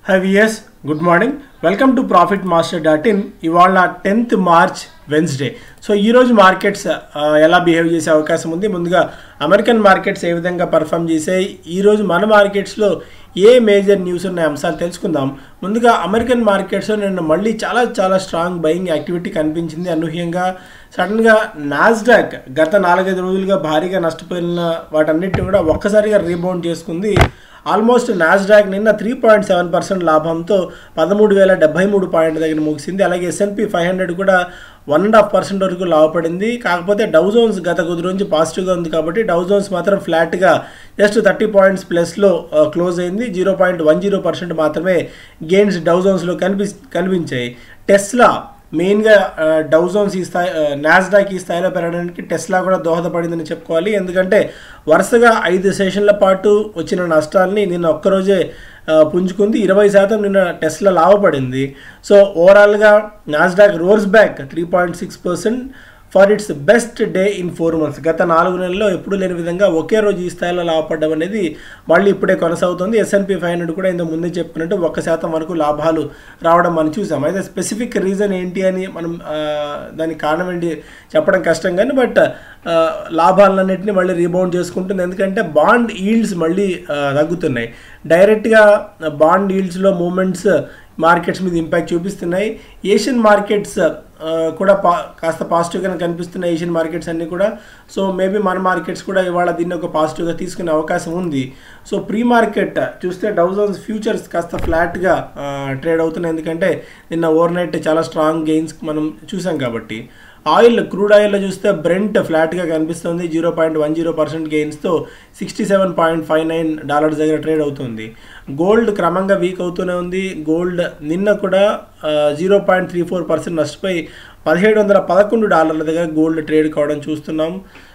high viewers good morning welcome to profit master dot in ఇవాళ tenth March Wednesday so ఈరోజు markets ఆ, ఎలా behave చేసే అవకాశం ఉంది ముందుగా అమెరికన్ మార్కెట్స్ ఏ విధంగా పర్ఫామ్ చేసాయి ఈరోజు మన మార్కెట్స్లో ఏ మేజర్ న్యూస్ ఉన్న అంశాలు తెలుసుకుందాం ముందుగా అమెరికన్ మార్కెట్స్లో నిన్న మళ్ళీ చాలా చాలా స్ట్రాంగ్ బయింగ్ యాక్టివిటీ కనిపించింది అనూహ్యంగా సడన్గా నాస్డాక్ గత నాలుగైదు రోజులుగా భారీగా నష్టపోయిన వాటన్నిటిని కూడా ఒక్కసారిగా రీబౌండ్ చేసుకుంది ఆల్మోస్ట్ నాస్డాక్ నిన్న త్రీ పాయింట్ సెవెన్ పర్సెంట్ లాభంతో పదమూడు వేల డెబ్బై మూడు పాయింట్ దగ్గర ముగిసింది అలాగే ఎస్ఎన్పి ఫైవ్ హండ్రెడ్ కూడా వన్ అండ్ హాఫ్ పర్సెంట్ వరకు లాభపడింది కాకపోతే డౌ జోన్స్ గత కొద్ది రోజు పాజిటివ్గా ఉంది కాబట్టి డౌ జోన్స్ మాత్రం ఫ్లాట్గా జస్ట్ థర్టీ పాయింట్స్ ప్లస్లో క్లోజ్ అయింది zero point one zero percent మాత్రమే గెయిన్స్ డౌ జోన్స్లో కనిపి కనిపించాయి టెస్లా మెయిన్గా డౌ జోన్స్ ఈ స్థాయి నాస్డాక్ ఈ స్థాయిలో పెరగడానికి టెస్లా కూడా దోహదపడిందని చెప్పుకోవాలి ఎందుకంటే వరుసగా ఐదు సెషన్ల పాటు వచ్చిన నష్టాల్ని నిన్న ఒక్కరోజే ఆ, పుంజుకుంది ఇరవై శాతం నిన్న టెస్లా లాభపడింది సో ఓవరాల్గా Nasdaq roars back three point six percent for its best day in four months గత నాలుగు నెలల్లో ఎప్పుడూ లేని విధంగా ఒకే రోజు ఈ స్థాయిలో లాభపడడం అనేది మళ్ళీ ఇప్పుడే కొనసాగుతుంది ఎస్ఎన్పి ఫైవ్ హండ్రెడ్ కూడా ఇంత ముందే చెప్పుకున్నట్టు ఒక శాతం వరకు లాభాలు రావడం మనం చూసాం అయితే స్పెసిఫిక్ రీజన్ ఏంటి అని మనం ఆ, దానికి కారణం ఏంటి చెప్పడం కష్టం కానీ బట్ లాభాలన్నింటినీ మళ్ళీ రీబౌండ్ చేసుకుంటుంది ఎందుకంటే బాండ్ ఈల్డ్స్ మళ్ళీ ఆ, తగ్గుతున్నాయి డైరెక్ట్గా బాండ్ ఈల్డ్స్లో మూమెంట్స్ మార్కెట్స్ మీద ఇంపాక్ట్ చూపిస్తున్నాయి ఏషియన్ మార్కెట్స్ ఆ, కూడా పా కాస్త పాజిటివ్గానే కనిపిస్తున్నాయి ఏషియన్ మార్కెట్స్ అన్నీ కూడా సో మేబీ మన మార్కెట్స్ కూడా ఇవాళ దీన్ని ఒక పాజిటివ్గా తీసుకునే అవకాశం ఉంది సో ప్రీ మార్కెట్ చూస్తే డౌజన్స్ ఫ్యూచర్స్ కాస్త ఫ్లాట్గా ట్రేడ్ అవుతున్నాయి ఎందుకంటే నిన్న ఓవర్ నైట్ చాలా స్ట్రాంగ్ గెయిన్స్ మనం చూసాం కాబట్టి ఆయిల్ క్రూడ్ ఆయిల్లో చూస్తే బ్రెంట్ ఫ్లాట్గా కనిపిస్తుంది zero point one zero percent గెయిన్స్తో sixty seven point five nine dollars దగ్గర ట్రేడ్ అవుతుంది గోల్డ్ క్రమంగా వీక్ అవుతూనే ఉంది గోల్డ్ నిన్న కూడా zero point three four percent నష్టపోయి పదిహేడు వందల పదకొండు డాలర్ల దగ్గర గోల్డ్ ట్రేడ్ కావడం చూస్తున్నాం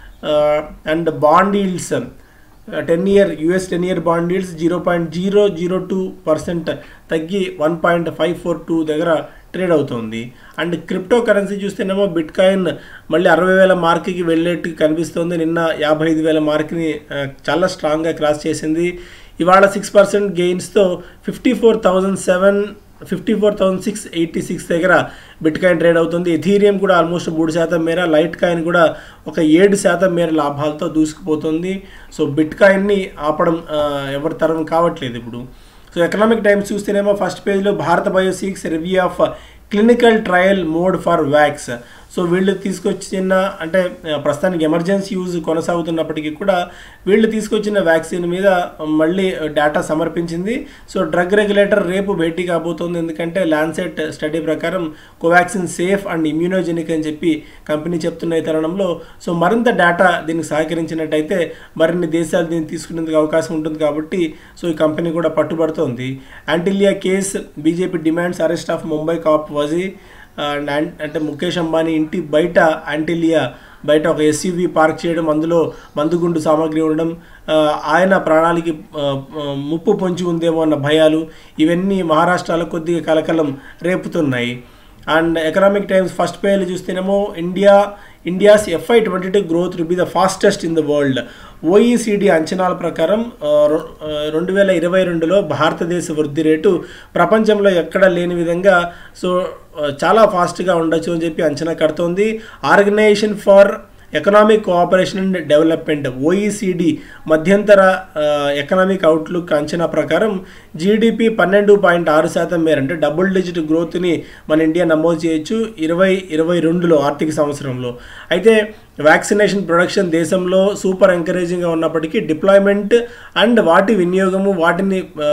and bond yields ten year US ten year bond yields zero point zero zero two percent తగ్గి one point five four two దగ్గర ట్రేడ్ అవుతుంది అండ్ క్రిప్టో కరెన్సీ చూస్తేనేమో బిట్ కాయిన్ మళ్ళీ అరవై వేల మార్క్కి వెళ్ళేట్టు కనిపిస్తుంది నిన్న యాభై ఐదు వేల మార్క్ని ఆ, చాలా స్ట్రాంగ్గా క్రాస్ చేసింది ఇవాళ సిక్స్ పర్సెంట్ గెయిన్స్తో fifty four thousand seven fifty four thousand six eighty six దగ్గర బిట్ కాయిన్ ట్రేడ్ అవుతుంది ఎథీరియం కూడా ఆల్మోస్ట్ మూడు శాతం మేర లైట్ కాయిన్ కూడా ఒక ఏడు శాతం మేర లాభాలతో దూసుకుపోతుంది సో బిట్ కాయిన్ని ఆపడం ఆ, ఎవరి తరం కావట్లేదు ఇప్పుడు సో ఎకనామిక్ టైమ్స్ చూస్తేనేమో ఫస్ట్ పేజ్లో భారత బయోసిక్స్ review of clinical trial mode for vax so వీళ్ళు తీసుకొచ్చిన అంటే ఆ, ప్రస్తుతానికి ఎమర్జెన్సీ యూజ్ కొనసాగుతున్నప్పటికీ కూడా వీళ్ళు తీసుకొచ్చిన వ్యాక్సిన్ మీద మళ్ళీ డేటా సమర్పించింది సో డ్రగ్ రెగ్యులేటర్ రేపు భేటీ కాబోతోంది ఎందుకంటే ల్యాన్సెట్ స్టడీ ప్రకారం కోవాక్సిన్ సేఫ్ అండ్ ఇమ్యూనోజెనిక్ అని చెప్పి కంపెనీ చెప్తున్న ఈ తరుణంలో సో మరింత డేటా దీనికి సహకరించినట్టయితే మరిన్ని దేశాలు దీన్ని తీసుకునేందుకు అవకాశం ఉంటుంది కాబట్టి సో ఈ కంపెనీ కూడా పట్టుబడుతోంది Antilia case BJP demands arrest of Mumbai cop Vaze and అన్- అంటే ముఖేష్ అంబానీ ఇంటి బయట యాంటిలియా బయట ఒక ఎస్యూవి పార్క్ చేయడం అందులో మందుగుండు సామాగ్రి ఉండడం ఆ, ఆయన ప్రాణాలకి ఆ, ఆ, ముప్పు పొంచి ఉందేమో అన్న భయాలు ఇవన్నీ మహారాష్ట్రలో కొద్దిగా కలకలం రేపుతున్నాయి అండ్ ఎకనామిక్ టైమ్స్ ఫస్ట్ పేజ్లో చూస్తేనేమో India India's FY twenty two growth to be the fastest in the world OECD అంచనాల ప్రకారం ఆ, రొ- ఆ, రెండు వేల ఇరవై రెండులో భారతదేశ వృద్ధి రేటు ప్రపంచంలో ఎక్కడ లేని విధంగా సో ఆ, చాలా ఫాస్ట్గా ఉండొచ్చు అని చెప్పి అంచనా కడుతోంది organisation for economic cooperation and development OECD మధ్యంతర ఆ, ఎకనామిక్ అవుట్లుక్ అంచనా ప్రకారం జీడిపి పన్నెండు పాయింట్ ఆరు శాతం మేర అంటే డబుల్ డిజిట్ గ్రోత్ని మన ఇండియా నమోదు చేయొచ్చు ఇరవై ఇరవై రెండులో ఆర్థిక సంవత్సరంలో అయితే వ్యాక్సినేషన్ ప్రొడక్షన్ దేశంలో సూపర్ ఎంకరేజింగ్గా ఉన్నప్పటికీ డిప్లాయ్మెంట్ అండ్ వాటి వినియోగము వాటిని ఆ,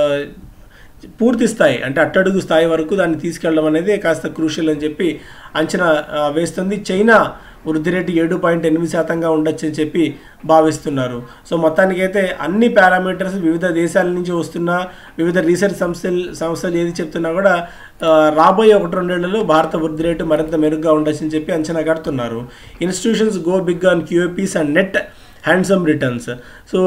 పూర్తి స్థాయి అంటే అట్టడుగు స్థాయి వరకు దాన్ని తీసుకెళ్ళడం అనేది కాస్త క్రూషియల్ అని చెప్పి అంచనా ఆ, వేస్తుంది చైనా వృద్ధి రేటు ఏడు పాయింట్ ఎనిమిది శాతంగా ఉండొచ్చు అని చెప్పి భావిస్తున్నారు సో మొత్తానికైతే అన్ని పారామీటర్స్ వివిధ దేశాల నుంచి వస్తున్న వివిధ రీసెర్చ్ సంస్థలు సంస్థలు ఏది చెప్తున్నా కూడా ఆ, రాబోయే ఒకటి రెండేళ్లలో భారత వృద్ధి రేటు మరింత మెరుగ్గా ఉండొచ్చు అని చెప్పి అంచనా కడుతున్నారు institutions go big on QIPs and net handsome returns so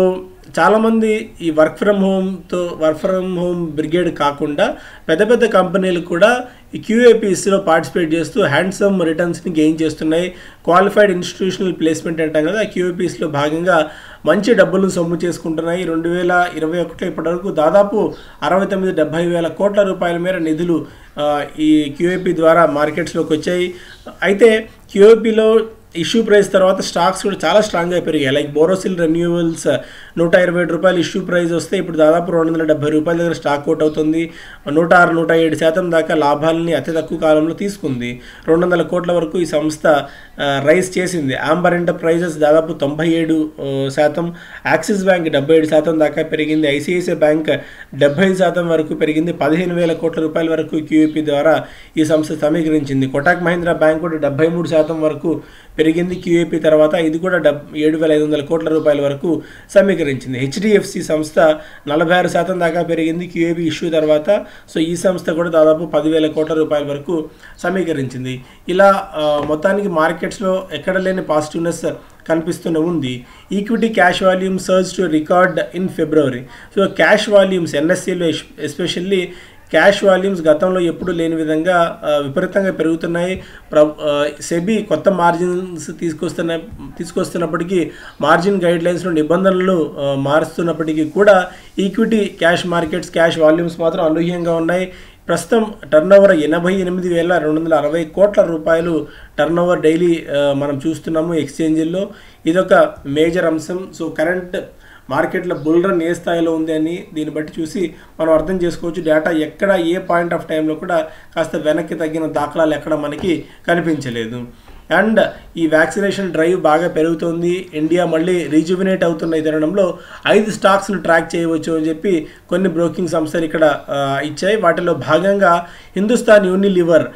చాలామంది ఈ వర్క్ ఫ్రమ్ హోమ్తో వర్క్ ఫ్రమ్ హోమ్ బ్రిగేడ్ కాకుండా పెద్ద పెద్ద కంపెనీలు కూడా ఈ క్యూఏపీఎస్సీలో పార్టిసిపేట్ చేస్తూ హ్యాండ్సమ్ రిటర్న్స్ని గెయిన్ చేస్తున్నాయి క్వాలిఫైడ్ ఇన్స్టిట్యూషనల్ ప్లేస్మెంట్ అంటాం కదా ఆ క్యూఏపీఎస్లో భాగంగా మంచి డబ్బులను సొమ్ము చేసుకుంటున్నాయి రెండు వేల ఇరవై ఒకటిలో ఇప్పటివరకు దాదాపు అరవై తొమ్మిది డెబ్బై వేల కోట్ల రూపాయల మేర నిధులు ఆ, ఈ క్యూఏపీ ద్వారా మార్కెట్స్లోకి వచ్చాయి అయితే క్యూఏపీలో ఇష్యూ ప్రైస్ తర్వాత స్టాక్స్ కూడా చాలా స్ట్రాంగ్గా పెరిగాయి లైక్ బోరోసిల్ రెన్యూవల్స్ నూట ఇరవై ఏడు రూపాయలు ఇష్యూ ప్రైస్ వస్తే ఇప్పుడు దాదాపు రెండు వందల డెబ్బై రూపాయల దగ్గర స్టాక్ అవుట్ అవుతుంది నూట ఆరు నూట ఏడు శాతం దాకా లాభాలని అతి తక్కువ కాలంలో తీసుకుంది రెండు వందల కోట్ల వరకు ఈ సంస్థ రైజ్ చేసింది ఆంబర్ ఎంటర్ప్రైజెస్ దాదాపు తొంభై ఏడు ఆ, శాతం యాక్సిస్ బ్యాంక్ డెబ్బై ఏడు శాతం దాకా పెరిగింది ఐసిఐసిఐ బ్యాంక్ డెబ్బై శాతం వరకు పెరిగింది పదిహేను వేల కోట్ల రూపాయల వరకు క్యూఈపీ ద్వారా ఈ సంస్థ సమీకరించింది కొటాక్ మహీంద్రా బ్యాంక్ కూడా డెబ్బై మూడు శాతం వరకు పెరిగింది క్యూఏపీ తర్వాత ఇది కూడా డెబ్ ఏడు వేల ఐదు వందల కోట్ల రూపాయల వరకు సమీకరించింది హెచ్డిఎఫ్సి సంస్థ నలభై ఆరు శాతం దాకా పెరిగింది క్యూఏపీ ఇష్యూ తర్వాత సో ఈ సంస్థ కూడా దాదాపు పదివేల కోట్ల రూపాయల వరకు సమీకరించింది ఇలా ఆ, మొత్తానికి మార్కెట్స్లో ఎక్కడ లేని పాజిటివ్నెస్ కనిపిస్తూనే ఉంది equity cash volume surge to record in February so cash volumes ఎన్ఎస్సీలో ఎస్పెషల్లీ క్యాష్ వాల్యూమ్స్ గతంలో ఎప్పుడు లేని విధంగా ఆ, విపరీతంగా పెరుగుతున్నాయి ప్ర సెబీ కొత్త మార్జిన్స్ తీసుకొస్తున్న తీసుకొస్తున్నప్పటికీ మార్జిన్ గైడ్ లైన్స్లో నిబంధనలు ఆ, మారుస్తున్నప్పటికీ కూడా equity cash markets cash volumes మాత్రం అనూహ్యంగా ఉన్నాయి ప్రస్తుతం టర్నోవర్ ఎనభై ఎనిమిది వేల రెండు వందల అరవై కోట్ల రూపాయలు టర్నోవర్ డైలీ ఆ, మనం చూస్తున్నాము ఎక్స్చేంజిల్లో ఇదొక మేజర్ అంశం సో కరెంట్ మార్కెట్లో బుల్ రన్ ఏ స్థాయిలో ఉంది అని దీన్ని బట్టి చూసి మనం అర్థం చేసుకోవచ్చు డేటా ఎక్కడ ఏ పాయింట్ ఆఫ్ టైంలో కూడా కాస్త వెనక్కి తగ్గిన దాఖలాలు ఎక్కడ మనకి కనిపించలేదు అండ్ ఈ వ్యాక్సినేషన్ డ్రైవ్ బాగా పెరుగుతోంది ఇండియా మళ్ళీ రీజువినేట్ అవుతున్న ఈ తరుణంలో ఐదు స్టాక్స్ను ట్రాక్ చేయవచ్చు అని చెప్పి కొన్ని బ్రోకింగ్ సంస్థలు ఇక్కడ ఆ, ఇచ్చాయి వాటిలో భాగంగా Hindustan Unilever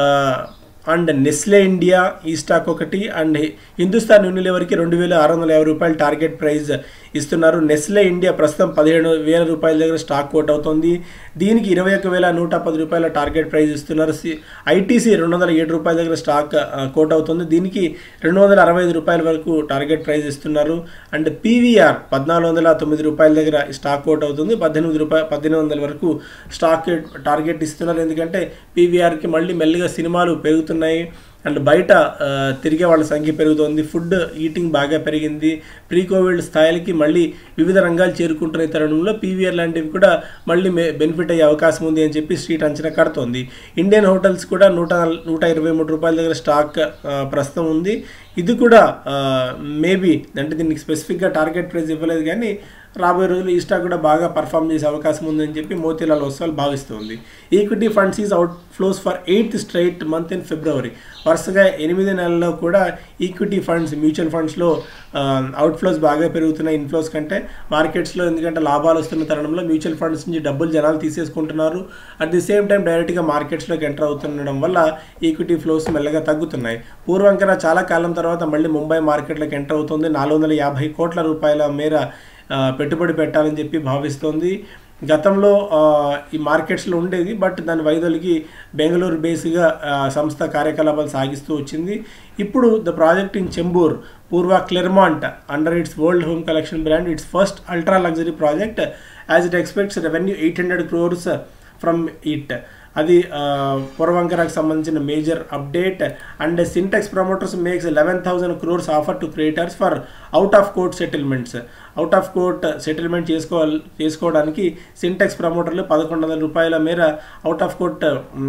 and Nestle India ఈ స్టాక్ ఒకటి అండ్ హిందుస్థాన్ యూనిలివర్కి రెండు వేల ఆరు వందల యాభై రూపాయలు టార్గెట్ ప్రైస్ ఇస్తున్నారు నెస్లే ఇండియా ప్రస్తుతం పదిహేడు వేల రూపాయల దగ్గర స్టాక్ కోట్ అవుతుంది దీనికి ఇరవై ఒక వేల నూట పది రూపాయల టార్గెట్ ప్రైస్ ఇస్తున్నారు సి ఐటీసీ రెండు వందల ఏడు రూపాయల దగ్గర స్టాక్ ఆ, కోట్ అవుతుంది దీనికి రెండు వందల అరవై ఐదు రూపాయల వరకు టార్గెట్ ప్రైస్ ఇస్తున్నారు అండ్ పీవీఆర్ పద్నాలుగు వందల తొమ్మిది రూపాయల దగ్గర స్టాక్ కోట్ అవుతుంది పద్దెనిమిది రూపాయలు పద్దెనిమిది వందల వరకు స్టాక్ టార్గెట్ ఇస్తున్నారు ఎందుకంటే పీవీఆర్కి మళ్ళీ మెల్లిగా సినిమాలు పెరుగుతున్నాయి అండ్ బయట ఆ, తిరిగే వాళ్ళ సంఖ్య పెరుగుతోంది ఫుడ్ ఈటింగ్ బాగా పెరిగింది ప్రీ కోవిడ్ స్థాయిలకి మళ్ళీ వివిధ రంగాలు చేరుకుంటున్న ఈ తరుణంలో పీవీఆర్ లాంటివి కూడా మళ్ళీ బెనిఫిట్ అయ్యే అవకాశం ఉంది అని చెప్పి స్ట్రీట్ అంచనా కడుతోంది ఇండియన్ హోటల్స్ కూడా నూట నూట ఇరవై మూడు రూపాయల దగ్గర స్టాక్ ఆ, ప్రస్తుతం ఉంది ఇది కూడా మేబీ అంటే దీనికి స్పెసిఫిక్గా టార్గెట్ ప్రైస్ ఇవ్వలేదు కానీ రాబోయే రోజుల్లో ఈ స్టాక్ కూడా బాగా పర్ఫామ్ చేసే అవకాశం ఉందని చెప్పి మోతీలాల్ ఒస్వాల్ భావిస్తోంది equity funds is outflows for eighth straight month in February వరుసగా ఎనిమిది నెలల్లో కూడా ఈక్విటీ ఫండ్స్ మ్యూచువల్ ఫండ్స్లో అవుట్ ఫ్లోస్ బాగా పెరుగుతున్నాయి ఇన్ఫ్లోస్ కంటే మార్కెట్స్లో ఎందుకంటే లాభాలు వస్తున్న తరుణంలో మ్యూచువల్ ఫండ్స్ నుంచి డబ్బులు జనాలు తీసేసుకుంటున్నారు అట్ ది సేమ్ టైం డైరెక్ట్గా మార్కెట్స్లోకి ఎంటర్ అవుతుండడం వల్ల ఈక్విటీ ఫ్లోస్ మెల్లగా తగ్గుతున్నాయి పూర్వంకర చాలా కాలం తర్వాత మళ్ళీ ముంబై మార్కెట్లోకి ఎంటర్ అవుతుంది నాలుగు వందల యాభై కోట్ల రూపాయల మేర ఆ, పెట్టుబడి పెట్టాలని చెప్పి భావిస్తోంది గతంలో ఆ, ఈ మార్కెట్స్లో ఉండేది బట్ దాని వైదొలిగి బెంగళూరు బేస్గా ఆ, సంస్థ కార్యకలాపాలు సాగిస్తూ వచ్చింది ఇప్పుడు the project in Chembur Purva Clermont under its world home collection brand its first ultra luxury project as it expects revenue eight hundred crores from it అది ఆ, పూర్వంకరకు సంబంధించిన major update and Sintex promoters makes eleven thousand crores offer to creditors for out of court settlements out of court settlement చేసుకోవాలి చేసుకోవడానికి సింటెక్స్ ప్రమోటర్లు పదకొండు వందల రూపాయల మేర అవుట్ ఆఫ్ కోర్ట్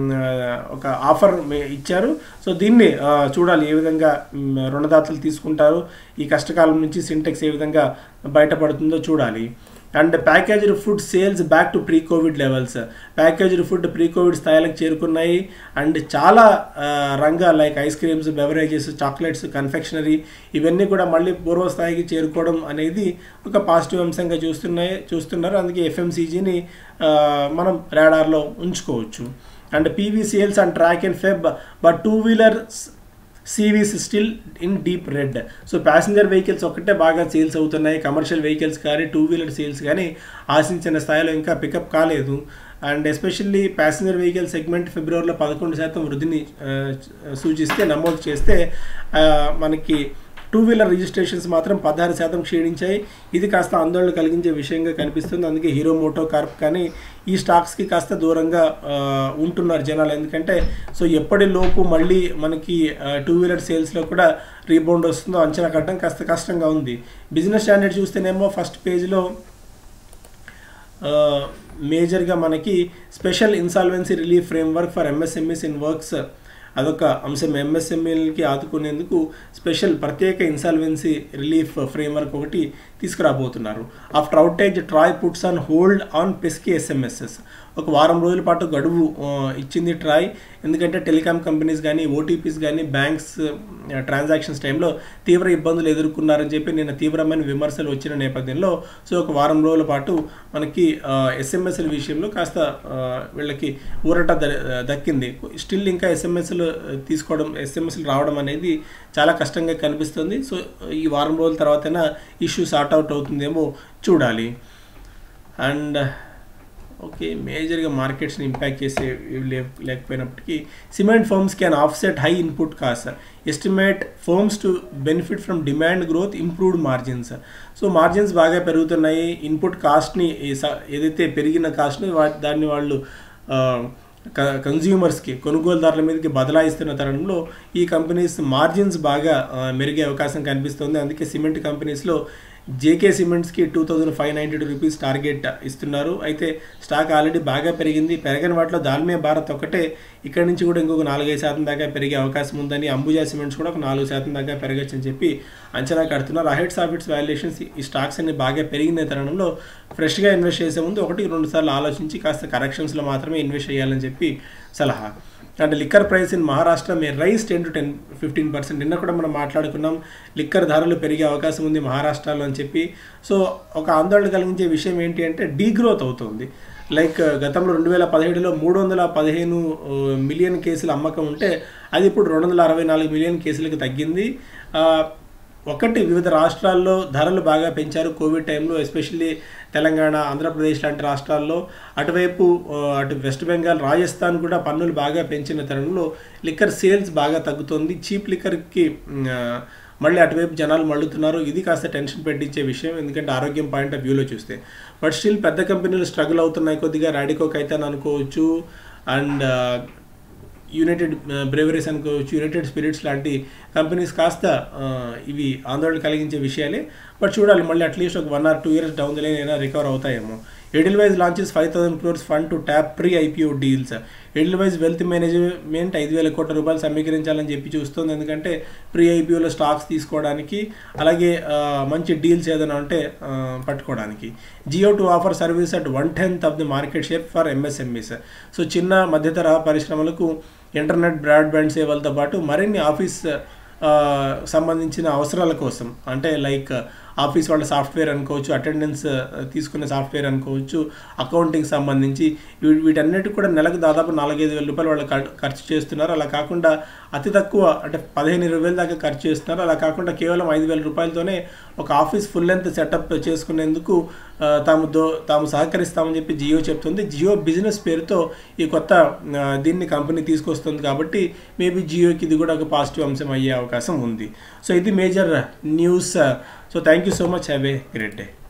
ఒక ఆఫర్ ఇచ్చారు సో దీన్ని ఆ, చూడాలి ఏ విధంగా మ్, రుణదాతలు తీసుకుంటారు ఈ కష్టకాలం నుంచి సింటెక్స్ ఏ విధంగా బయటపడుతుందో చూడాలి and packaged food sales back to pre covid levels packaged food pre covid స్థాయిలకు చేరుకున్నాయి అండ్ చాలా ఆ, రంగాలు like ice creams beverages chocolates confectionery ఇవన్నీ కూడా మళ్ళీ పూర్వ స్థాయికి చేరుకోవడం అనేది ఒక పాజిటివ్ అంశంగా చూస్తున్నాయి చూస్తున్నారు అందుకే ఎఫ్ఎంసీజీని మనం రాడార్లో ఉంచుకోవచ్చు and PV sales and track and Feb but two wheeler CVs still in deep red so passenger vehicles ఒక్కటే బాగా సేల్స్ అవుతున్నాయి కమర్షియల్ వెహికల్స్ కానీ టూ వీలర్ సేల్స్ కానీ ఆశించిన స్థాయిలో ఇంకా పికప్ కాలేదు and especially passenger vehicle segment ఫిబ్రవరిలో పదకొండు శాతం వృద్ధిని ఆ, సూచిస్తే నమోదు చేస్తే ఆ, మనకి టూ వీలర్ రిజిస్ట్రేషన్స్ మాత్రం పదహారు శాతం క్షీణించాయి ఇది కాస్త ఆందోళన కలిగించే విషయంగా కనిపిస్తుంది అందుకే హీరో మోటో కార్ప్ కానీ ఈ స్టాక్స్కి కాస్త దూరంగా ఆ, ఉంటున్నారు జనాలు ఎందుకంటే సో ఎప్పటిలోపు మళ్ళీ మనకి టూ వీలర్ సేల్స్లో కూడా రీబౌండ్ వస్తుందో అంచనా కట్టడం కాస్త కష్టంగా ఉంది బిజినెస్ స్టాండర్డ్ చూస్తేనేమో ఫస్ట్ పేజ్లో మేజర్గా మనకి special insolvency relief framework for MSMEs in works అదొక అంశం ఎంఎస్ఎంఈలకి ఆదుకునేందుకు స్పెషల్ ప్రత్యేక ఇన్సాల్వెన్సీ రిలీఫ్ ఫ్రేమ్వర్క్ ఒకటి తీసుకురాబోతున్నారు after outage TRAI puts on hold on pesky SMSes ఒక వారం రోజుల పాటు గడువు ఆ, ఇచ్చింది ట్రాయ్ ఎందుకంటే టెలికాం కంపెనీస్ కానీ ఓటీపీస్ కానీ బ్యాంక్స్ ట్రాన్సాక్షన్స్ టైంలో తీవ్ర ఇబ్బందులు ఎదుర్కొన్నారని చెప్పి నిన్న తీవ్రమైన విమర్శలు వచ్చిన నేపథ్యంలో సో ఒక వారం రోజుల పాటు మనకి ఎస్ఎంఎస్ల విషయంలో కాస్త ఆ, వీళ్ళకి ఊరట ద- దక్కింది స్టిల్ ఇంకా ఎస్ఎంఎస్లు తీసుకోవడం ఎస్ఎంఎస్లు రావడం అనేది చాలా కష్టంగా కనిపిస్తుంది సో ఈ వారం రోజుల తర్వాతైనా ఇష్యూ సార్ట్ అవుట్ అవుతుందేమో చూడాలి అండ్ ఓకే మేజర్గా మార్కెట్స్ని ఇంపాక్ట్ చేసే ఇవి లే లేకపోయినప్పటికీ cement firms can offset high input cost estimate firms to benefit from demand growth improved margins so margins బాగా పెరుగుతున్నాయి ఇన్పుట్ కాస్ట్ని ఏదైతే పెరిగిన కాస్ట్ని వా దాన్ని వాళ్ళు ఆ, క- కన్జ్యూమర్స్కి కొనుగోలుదారుల మీదకి బదలాయిస్తున్న తరుణంలో ఈ కంపెనీస్ మార్జిన్స్ బాగా ఆ, మెరిగే అవకాశం కనిపిస్తుంది అందుకే సిమెంట్ కంపెనీస్లో జేకే సిమెంట్స్కి two thousand five ninety two rupees target ఇస్తున్నారు అయితే స్టాక్ ఆల్రెడీ బాగా పెరిగింది పెరగని వాటిలో దాల్మే భారత్ ఒకటే ఇక్కడి నుంచి కూడా ఇంకొక నాలుగైదు శాతం దాకా పెరిగే అవకాశం ఉందని అంబుజా సిమెంట్స్ కూడా ఒక నాలుగు శాతం దాకా పెరగచ్చు అని చెప్పి అంచనా కడుతున్నారు అహెడ్స్ ఆఫ్ ఇట్స్ వాల్యుయేషన్స్ ఈ స్టాక్స్ అన్ని బాగా పెరిగిన తరుణంలో ఫ్రెష్గా ఇన్వెస్ట్ చేసే ముందు ఒకటి రెండు సార్లు ఆలోచించి కాస్త కరెక్షన్స్లో మాత్రమే ఇన్వెస్ట్ చేయాలని చెప్పి సలహా and liquor price in Maharashtra may rise ten to ten fifteen percent నిన్న కూడా మనం మాట్లాడుకున్నాం లిక్కర్ ధరలు పెరిగే అవకాశం ఉంది మహారాష్ట్రలో అని చెప్పి సో ఒక ఆందోళన కలిగించే విషయం ఏంటి అంటే డీగ్రోత్ అవుతుంది లైక్ గతంలో రెండు వేల పదిహేడులో మూడు వందల పదిహేను మిలియన్ కేసుల అమ్మకం ఉంటే అది ఇప్పుడు రెండు వందల అరవై నాలుగు మిలియన్ కేసులకు తగ్గింది ఆ, ఒకటి వివిధ రాష్ట్రాల్లో ధరలు బాగా పెంచారు కోవిడ్ టైంలో ఎస్పెషల్లీ తెలంగాణ ఆంధ్రప్రదేశ్ లాంటి రాష్ట్రాల్లో అటువైపు ఆ, అటు వెస్ట్ బెంగాల్ రాజస్థాన్ కూడా పన్నులు బాగా పెంచిన తరుణంలో లిక్కర్ సేల్స్ బాగా తగ్గుతుంది చీప్ లిక్కర్కి మ్, ఆ, మళ్ళీ అటువైపు జనాలు మళ్ళుతున్నారు ఇది కాస్త టెన్షన్ పెట్టించే విషయం ఎందుకంటే ఆరోగ్యం పాయింట్ ఆఫ్ వ్యూలో చూస్తే బట్ స్టిల్ పెద్ద కంపెనీలు స్ట్రగుల్ అవుతున్నాయి కొద్దిగా రాడికో కైతాన్ అనుకోవచ్చు అండ్ యునైటెడ్ బ్రేవరీస్ అనుకోవచ్చు యునైటెడ్ స్పిరిట్స్ లాంటి కంపెనీస్ కాస్త ఆ, ఇవి ఆందోళన కలిగించే విషయాలే బట్ చూడాలి మళ్ళీ అట్లీస్ట్ ఒక one or two years down the line అయినా రికవర్ అవుతాయేమో Edelweiss launches five thousand crores fund to tap pre IPO deals Edelweiss wealth management ఐదు వేల కోట్ల రూపాయలు సమీకరించాలని చెప్పి చూస్తుంది ఎందుకంటే ప్రీ ఐపీఓలో స్టాక్స్ తీసుకోవడానికి అలాగే ఆ, మంచి డీల్స్ ఏదైనా ఉంటే ఆ, పట్టుకోవడానికి Jio to offer service at one tenth of the market share for MSMEs so చిన్న మధ్యతరహా పరిశ్రమలకు ఇంటర్నెట్ బ్రాడ్బ్యాండ్ సేవలతో పాటు మరిన్ని ఆఫీస్ ఆ, సంబంధించిన అవసరాల కోసం అంటే లైక్ ఆఫీస్ వాళ్ళ సాఫ్ట్వేర్ అనుకోవచ్చు అటెండెన్స్ తీసుకునే సాఫ్ట్వేర్ అనుకోవచ్చు అకౌంటింగ్ సంబంధించి వీ- వీటన్నిటి కూడా నెలకు దాదాపు నాలుగైదు వేల రూపాయలు వాళ్ళు ఖర్- ఖర్చు చేస్తున్నారు అలా కాకుండా అతి తక్కువ అంటే పదిహేను ఇరవై వేల దాకా ఖర్చు చేస్తున్నారు అలా కాకుండా కేవలం ఐదు వేల రూపాయలతోనే ఒక ఆఫీస్ ఫుల్ లెంత్ సెటప్ చేసుకునేందుకు ఆ, తాము దో తాము సహకరిస్తామని చెప్పి జియో చెప్తుంది జియో బిజినెస్ పేరుతో ఈ కొత్త ఆ, దీన్ని కంపెనీ తీసుకొస్తుంది కాబట్టి మేబీ జియోకి ఇది కూడా ఒక పాజిటివ్ అంశం అయ్యే అవకాశం ఉంది సో ఇది major news so thank you so much have a great day